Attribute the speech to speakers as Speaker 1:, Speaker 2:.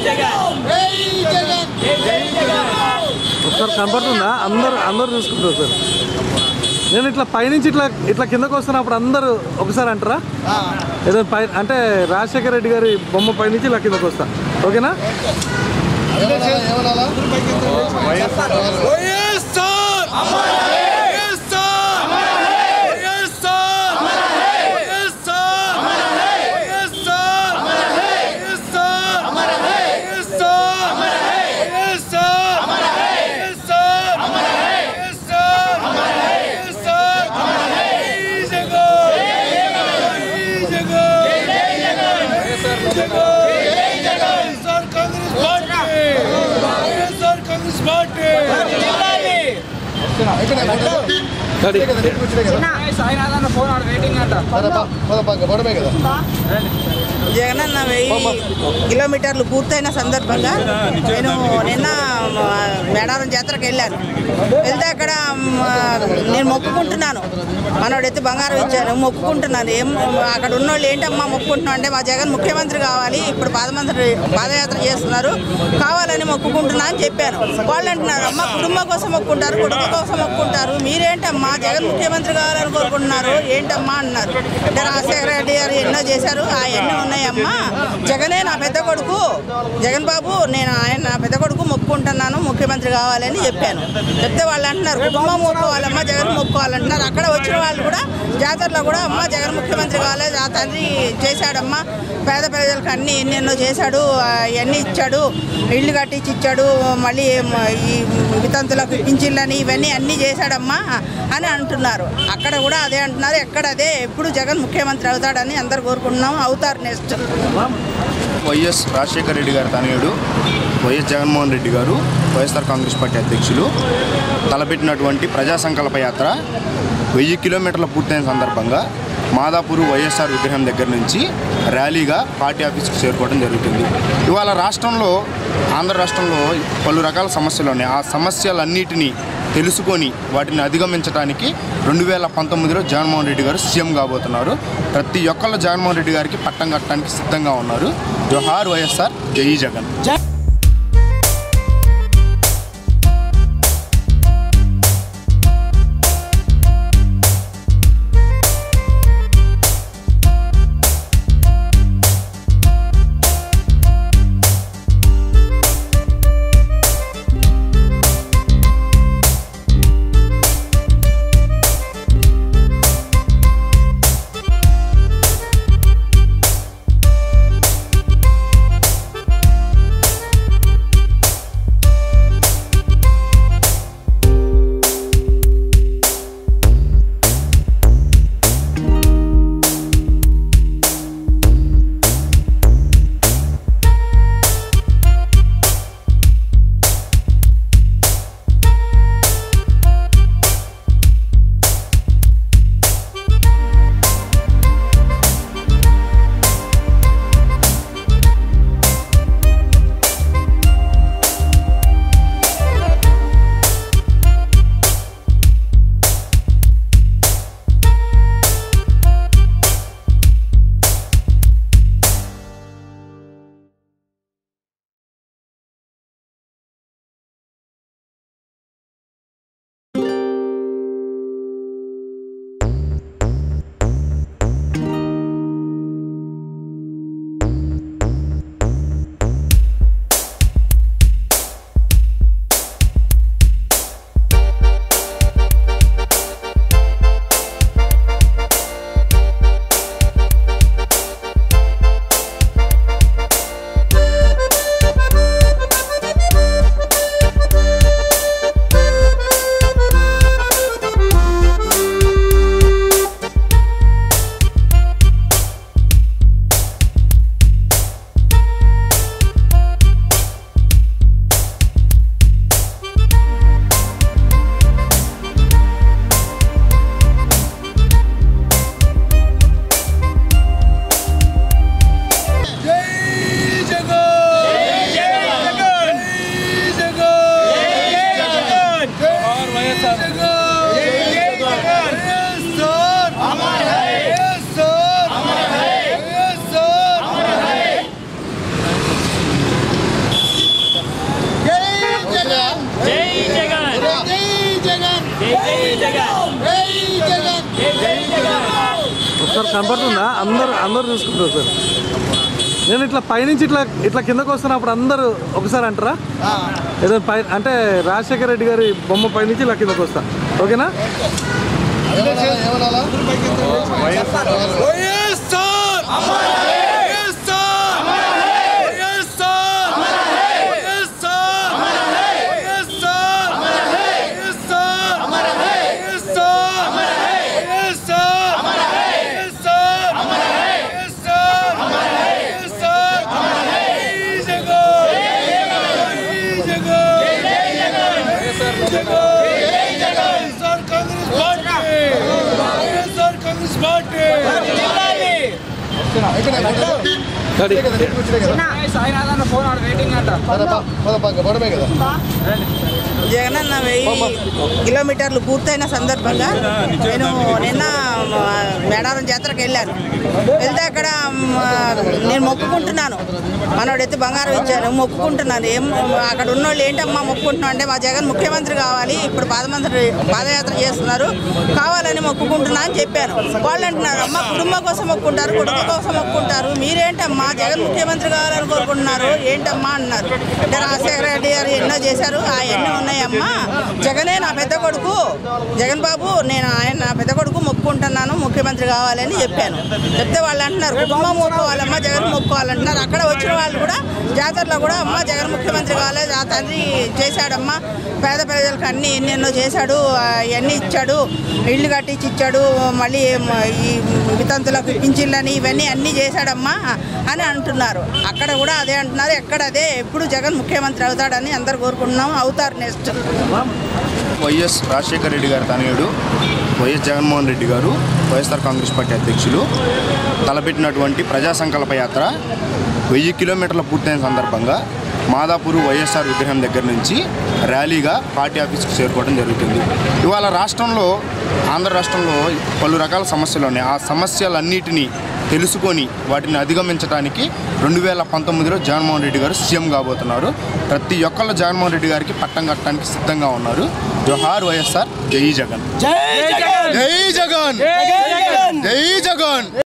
Speaker 1: ఒకసారి కనపడుతుందా అందరు అందరు చూసుకుంటారు సార్ నేను ఇట్లా పైనుంచి ఇట్లా ఇట్లా కిందకు వస్తున్నప్పుడు అందరూ ఒకసారి అంటారా ఏదో పై అంటే రాజశేఖర రెడ్డి గారి బొమ్మ పైనుంచి ఇలా కిందకు వస్తా ఓకేనా రెడీ.
Speaker 2: జగనన్న వెయ్యి కిలోమీటర్లు పూర్తయిన సందర్భంగా నేను నిన్న ఆ, మేడారం జాతరకు వెళ్ళాను వెళ్తే అక్కడ ఆ, నేను మొక్కుకుంటున్నాను మనోడైతే బంగారం ఇచ్చాను మొక్కుకుంటున్నాను ఏం అక్కడ ఉన్నోళ్ళు ఏంటమ్మా మొక్కుకుంటున్నాం అంటే మా జగన్ ముఖ్యమంత్రి కావాలి ఇప్పుడు పాదమంత్రి పాదయాత్ర చేస్తున్నారు కావాలని మొక్కుకుంటున్నా అని చెప్పాను వాళ్ళు అంటున్నారు అమ్మ కుటుంబం కోసం మొక్కుంటారు కొడుకు కోసం మొక్కుంటారు మీరేంటమ్మా జగన్ ముఖ్యమంత్రి కావాలని కోరుకుంటున్నారు ఏంటమ్మా అన్నారు అంటే రాజశేఖర రెడ్డి గారు ఎన్నో చేశారు ఆ ఎన్నో ఉన్నాయమ్మా జగనే నా పెద్ద కొడుకు జగన్ బాబు నేను ఆయన నా పెద్ద కొడుకు మొక్కుకుంటున్నాను ముఖ్యమంత్రి కావాలని చెప్పాను చెప్తే వాళ్ళు అంటున్నారు కుటుంబం మొక్కుకోవాలమ్మా జగన్ మొక్కుకోవాలంటున్నారు అక్కడ వచ్చిన వాళ్ళు కూడా జాతరలో కూడా అమ్మ జగన్ ముఖ్యమంత్రి కావాలి ఆ తండ్రి చేశాడమ్మా పేద ప్రజలకు అన్ని ఎన్నెన్నో చేశాడు అవన్నీ ఇచ్చాడు ఇల్లు కట్టించి ఇచ్చాడు మళ్ళీ మ- ఈ వితంతులకు పింఛన్లని ఇవన్నీ అన్నీ చేశాడమ్మా అని అంటున్నారు అక్కడ కూడా అదే అంటున్నారు ఎక్కడ అదే ఎప్పుడు జగన్ ముఖ్యమంత్రి అవుతాడని అందరు కోరుకుంటున్నాం అవుతారు నెక్స్ట్
Speaker 3: వైఎస్ రాజశేఖర రెడ్డి గారి తనయుడు వైఎస్ జగన్మోహన్ రెడ్డి గారు వైఎస్ఆర్ కాంగ్రెస్ పార్టీ అధ్యక్షులు తలపెట్టినటువంటి ప్రజా సంకల్ప యాత్ర వెయ్యి కిలోమీటర్ల పూర్తయిన సందర్భంగా మాదాపూర్ వైఎస్ఆర్ విగ్రహం దగ్గర నుంచి ర్యాలీగా పార్టీ ఆఫీస్కి చేరుకోవడం జరుగుతుంది ఇవాళ రాష్ట్రంలో ఆంధ్ర రాష్ట్రంలో పలు రకాల సమస్యలు ఉన్నాయి ఆ సమస్యలన్నిటినీ తెలుసుకొని వాటిని అధిగమించడానికి రెండు వేల పంతొమ్మిదిలో జగన్మోహన్ రెడ్డి గారు సీఎం కాబోతున్నారు ప్రతి ఒక్కళ్ళు జగన్మోహన్ రెడ్డి గారికి పట్టం కట్టడానికి సిద్ధంగా ఉన్నారు జోహార్ వైఎస్ఆర్ జై జగన్
Speaker 1: సార్ కనపడుతుందా అందరు అందరు చూసుకుంటారు సార్ నేను ఇట్లా పైనుంచి ఇట్లా ఇట్లా కిందకు వస్తున్నప్పుడు అందరూ ఒకసారి అంటారా ఏదో పై అంటే రాజశేఖర రెడ్డి గారి బొమ్మ పైనుంచి ఇలా కిందకు వస్తా ఓకేనా రెడీ.
Speaker 2: జగనన్న వెయ్యి కిలోమీటర్లు పూర్తయిన సందర్భంగా నేను నిన్న ఆ, మేడారం జాతరకు వెళ్ళాను వెళ్తే అక్కడ మ్, నేను మొక్కుకుంటున్నాను మనోడైతే బంగారం ఇచ్చాను మొక్కుకుంటున్నాను ఏం అక్కడ ఉన్నోళ్ళు ఏంటమ్మా మొక్కుకుంటున్నాం అంటే మా జగన్ ముఖ్యమంత్రి కావాలి ఇప్పుడు పాదమంత్రి పాదయాత్ర చేస్తున్నారు కావాలని మొక్కుకుంటున్నా అని చెప్పాను వాళ్ళు అంటున్నారు అమ్మ కుటుంబం కోసం మొక్కుంటారు కుటుంబం కోసం మొక్కుంటారు మీరేంటమ్మా జగన్ ముఖ్యమంత్రి కావాలని కోరుకుంటున్నారు ఏంటమ్మా అన్నారు అంటే రాజశేఖర రెడ్డి గారు ఎన్నో చేశారు ఆ ఎన్నో ఉన్నాయమ్మా జగనే నా పెద్ద కొడుకు జగన్ బాబు నేను ఆయన నా పెద్ద కొడుకు మొక్కుంటున్నాను ముఖ్యమంత్రి కావాలని చెప్పాను చెప్తే వాళ్ళు అంటున్నారు కుటుంబం మొక్కుకోవాలమ్మా జగన్ మొక్కుకోవాలంటున్నారు అక్కడ వచ్చిన వాళ్ళు కూడా జాతరలో కూడా అమ్మ జగన్ ముఖ్యమంత్రి కావాలి ఆ తండ్రి చేశాడమ్మా పేద ప్రజలకు అన్ని ఎన్నెన్నో చేశాడు అవన్నీ ఇచ్చాడు ఇల్లు కట్టించి ఇచ్చాడు మళ్ళీ మ- ఈ వితంతులకు పింఛన్లని ఇవన్నీ అన్నీ చేశాడమ్మా అని అంటున్నారు అక్కడ కూడా అదే అంటున్నారు ఎక్కడ అదే ఎప్పుడు జగన్ ముఖ్యమంత్రి అవుతాడని అందరు కోరుకుంటున్నాం అవుతారు నెక్స్ట్
Speaker 3: వైఎస్ రాజశేఖర రెడ్డి గారి తనయుడు వైఎస్ జగన్మోహన్ రెడ్డి గారు వైఎస్ఆర్ కాంగ్రెస్ పార్టీ అధ్యక్షులు తలపెట్టినటువంటి ప్రజా సంకల్ప యాత్ర వెయ్యి కిలోమీటర్ల పూర్తయిన సందర్భంగా మాదాపూర్ వైఎస్ఆర్ విగ్రహం దగ్గర నుంచి ర్యాలీగా పార్టీ ఆఫీస్కి చేరుకోవడం జరుగుతుంది ఇవాళ రాష్ట్రంలో ఆంధ్ర రాష్ట్రంలో పలు రకాల సమస్యలు ఉన్నాయి ఆ సమస్యలన్నిటినీ తెలుసుకొని వాటిని అధిగమించడానికి రెండు వేల పంతొమ్మిదిలో జగన్మోహన్ రెడ్డి గారు సీఎం కాబోతున్నారు ప్రతి ఒక్కళ్ళు జగన్మోహన్ రెడ్డి గారికి పట్టం కట్టడానికి సిద్ధంగా ఉన్నారు జోహార్ వైఎస్ఆర్ జై జగన్ జై జగన్ జై జగన్